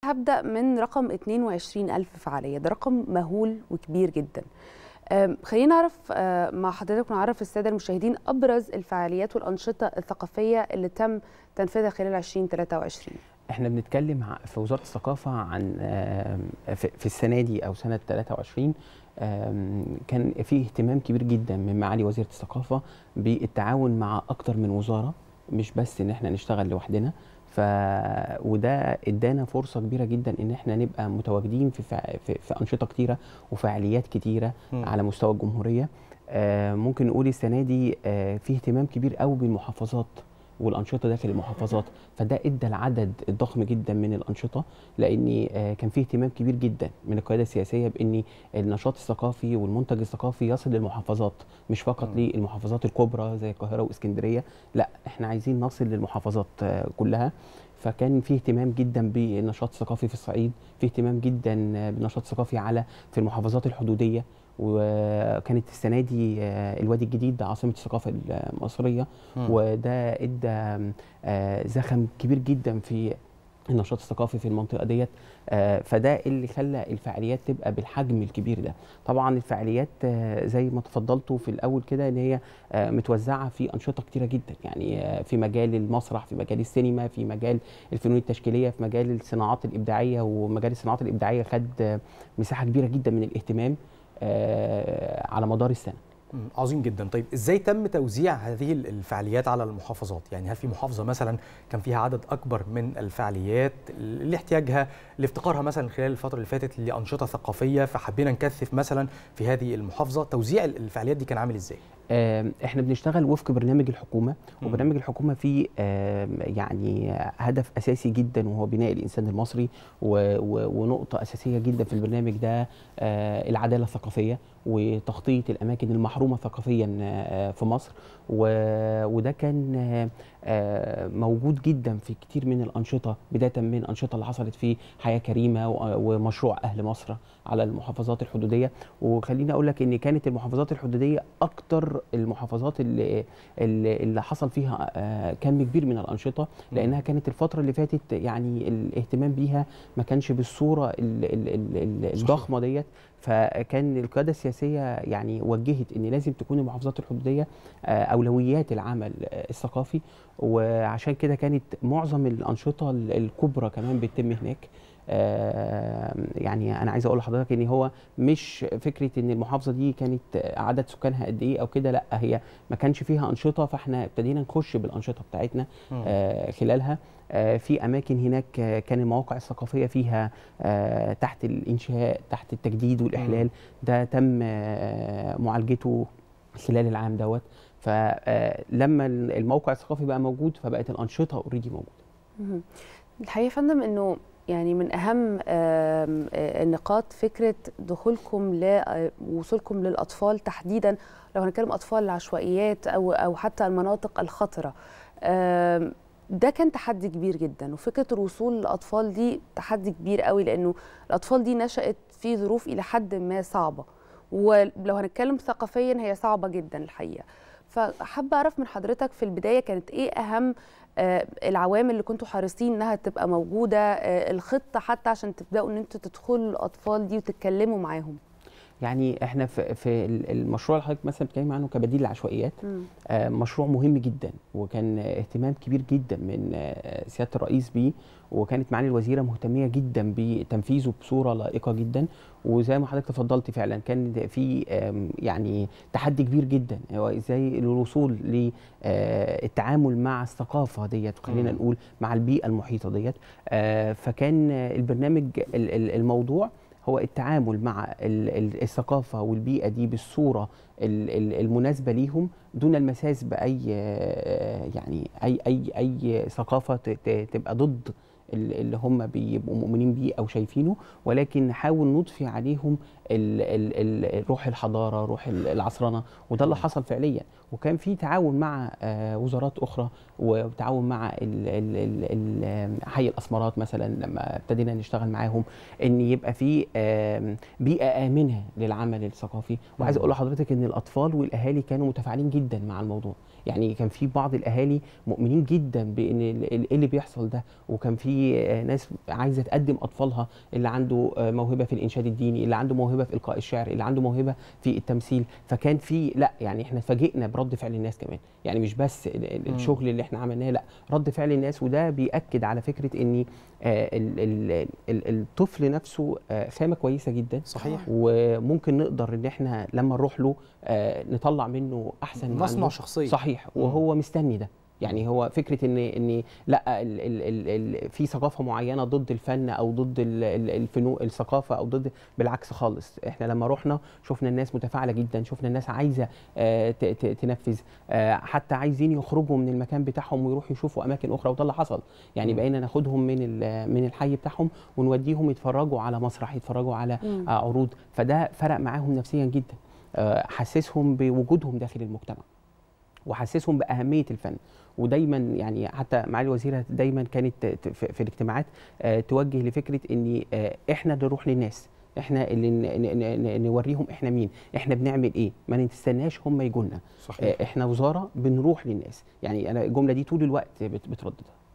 هبدا من رقم 22000 فعاليه ده رقم مهول وكبير جدا أم، خلينا نعرف آه، مع حضرتك ونعرف الساده المشاهدين ابرز الفعاليات والانشطه الثقافيه اللي تم تنفيذها خلال 2023 احنا بنتكلم ع- في وزاره الثقافه عن آم، في في السنه دي او سنه 23 آم، كان في اهتمام كبير جدا من معالي وزيره الثقافه بالتعاون مع اكتر من وزاره مش بس ان احنا نشتغل لوحدنا ف وده ادانا فرصه كبيره جدا ان احنا نبقى متواجدين في فع... في, في انشطه كتيره وفعاليات كتيره مم. على مستوى الجمهوريه آه، ممكن نقول السنه دي آه، في اهتمام كبير قوي بالمحافظات والانشطه داخل المحافظات فده ادى العدد الضخم جدا من الانشطه لان آه، كان في اهتمام كبير جدا من القياده السياسيه بان النشاط الثقافي والمنتج الثقافي يصل للمحافظات مش فقط مم. للمحافظات الكبرى زي القاهره واسكندريه لا احنا عايزين نصل للمحافظات آه، كلها فكان في اهتمام جدا بالنشاط الثقافي في الصعيد في اهتمام جدا آه، بالنشاط الثقافي على في المحافظات الحدوديه وكانت السنه دي آه، الوادي الجديد عاصمه الثقافه المصريه مم. وده ادى آه، زخم كبير جدا في النشاط الثقافي في المنطقه ديت آه، فده اللي خلى الفعاليات تبقى بالحجم الكبير ده طبعا الفعاليات آه، زي ما تفضلتوا في الاول كده ان هي آه، متوزعه في انشطه كتيره جدا يعني آه، في مجال المسرح في مجال السينما في مجال الفنون التشكيليه في مجال الصناعات الابداعيه ومجال الصناعات الابداعيه خد آه، مساحه كبيره جدا من الاهتمام آه، على مدار السنه مم، عظيم جدا طيب ازاي تم توزيع هذه ال- الفعاليات على المحافظات يعني هل في محافظه مثلا كان فيها عدد اكبر من الفعاليات اللي احتياجها لافتقارها مثلا خلال الفتره اللي فاتت لانشطه ثقافيه فحبينا نكثف مثلا في هذه المحافظه توزيع ال- الفعاليات دي كان عامل ازاي آم، احنا بنشتغل وفق برنامج الحكومه مم. وبرنامج الحكومه فيه آم، يعني هدف اساسي جدا وهو بناء الانسان المصري و- و- ونقطه اساسيه جدا في البرنامج ده آه، العداله الثقافيه وتخطيط الاماكن المحرومه ثقافيا آه، في مصر و- وده كان آه، آه، موجود جدا في كتير من الانشطه بدايه من الانشطه اللي حصلت في حياه كريمه و- ومشروع اهل مصر على المحافظات الحدوديه وخليني اقول لك ان كانت المحافظات الحدوديه اكتر المحافظات اللي اللي, اللي حصل فيها آه، كم كبير من الانشطه لانها كانت الفتره اللي فاتت يعني الاهتمام بيها ما كانش بالصوره ال- ال- ال- ال- صحيح. الضخمه ديت فكان القياده السياسيه يعني وجهت ان لازم تكون المحافظات الحدوديه آه، اولويات العمل آه، الثقافي وعشان كده كانت معظم الانشطه ال- الكبرى كمان بتتم هناك آه، يعني انا عايز اقول لحضرتك ان هو مش فكره ان المحافظه دي كانت عدد سكانها قد ايه او كده لا هي ما كانش فيها انشطه فاحنا ابتدينا نخش بالانشطه بتاعتنا مم. آه، خلالها آه، في اماكن هناك آه، كان المواقع الثقافيه فيها آه، تحت الانشاء تحت التجديد والاحلال ده تم آه، معالجته خلال العام دوت فلما الموقع الثقافي بقى موجود فبقت الانشطه اوريدي موجوده مهم. الحقيقه يا فندم انه يعني من اهم آم، آه، النقاط فكره دخولكم ل آه، وصولكم للاطفال تحديدا لو هنتكلم اطفال العشوائيات او او حتى المناطق الخطره آم، ده كان تحدي كبير جدا وفكره الوصول للاطفال دي تحدي كبير قوي لانه الاطفال دي نشات في ظروف الى حد ما صعبه ولو هنتكلم ثقافيا هي صعبه جدا الحقيقه فحابه اعرف من حضرتك في البدايه كانت ايه اهم آه، العوامل اللي كنتوا حريصين انها تبقى موجوده آه، الخطه حتى عشان تبداوا ان انتوا تدخلوا الاطفال دي وتتكلموا معاهم يعني احنا في, في المشروع اللي حضرتك مثلا بتتكلم عنه كبديل للعشوائيات آه، مشروع مهم جدا وكان اهتمام كبير جدا من آه، سياده الرئيس بيه وكانت معالي الوزيره مهتميه جدا بتنفيذه بصوره لائقه جدا وزي ما حضرتك تفضلت فعلا كان في آم، يعني تحدي كبير جدا هو ازاي الوصول للتعامل مع الثقافه ديت خلينا مم. نقول مع البيئه المحيطه ديت آه، فكان البرنامج ال- ال- الموضوع هو التعامل مع ال- ال- الثقافه والبيئه دي بالصوره ال- ال- المناسبه ليهم دون المساس باي آه، يعني اي اي اي ثقافه ت- ت- تبقى ضد ال- اللي هم بيبقوا مؤمنين بيه او شايفينه ولكن نحاول نضفي عليهم ال ال ال روح الحضاره روح ال- العصرنه وده اللي حصل فعليا وكان في تعاون مع آه، وزارات اخرى وتعاون مع ال- ال- ال- ال- حي الاسمرات مثلا لما ابتدينا نشتغل معاهم ان يبقى في آم، بيئه امنه للعمل الثقافي وعايز مم. اقول لحضرتك ان الاطفال والاهالي كانوا متفاعلين جدا مع الموضوع يعني كان في بعض الاهالي مؤمنين جدا بان ال- ال- ايه اللي بيحصل ده وكان في آه، ناس عايزه تقدم اطفالها اللي عنده آه، موهبه في الانشاد الديني اللي عنده موهبه في القاء الشعر اللي عنده موهبه في التمثيل فكان في لا يعني احنا اتفاجئنا برد فعل الناس كمان يعني مش بس ال- ال- مم. الشغل اللي احنا عملناه لا رد فعل الناس وده بيأكد على فكره ان آه، ال- ال- ال- الطفل نفسه آه، خامه كويسه جدا صحيح وممكن نقدر ان احنا لما نروح له آه، نطلع منه احسن ما مصنع عنده. شخصيه صحيح وهو مستني ده يعني هو فكره ان ان لا ال ال ال ال في ثقافه معينه ضد الفن او ضد ال- ال- الفنون الثقافه او ضد بالعكس خالص احنا لما رحنا شفنا الناس متفاعله جدا شفنا الناس عايزه آه، ت- ت- تنفذ آه، حتى عايزين يخرجوا من المكان بتاعهم ويروحوا يشوفوا اماكن اخرى وده اللي حصل يعني مم. بقينا ناخدهم من ال- من الحي بتاعهم ونوديهم يتفرجوا على مسرح يتفرجوا على مم. آه، عروض فده فرق معاهم نفسيا جدا آه، حسسهم بوجودهم داخل المجتمع وحسسهم باهميه الفن ودايما يعني حتى معالي الوزيره دايما كانت ت- في في الاجتماعات آه، توجه لفكره ان آه، احنا اللي نروح للناس احنا اللي ن- ن- ن- نوريهم احنا مين احنا بنعمل ايه ما نستناش هم يجوا لنا صحيح آه، احنا وزاره بنروح للناس يعني انا الجمله دي طول الوقت بت- بترددها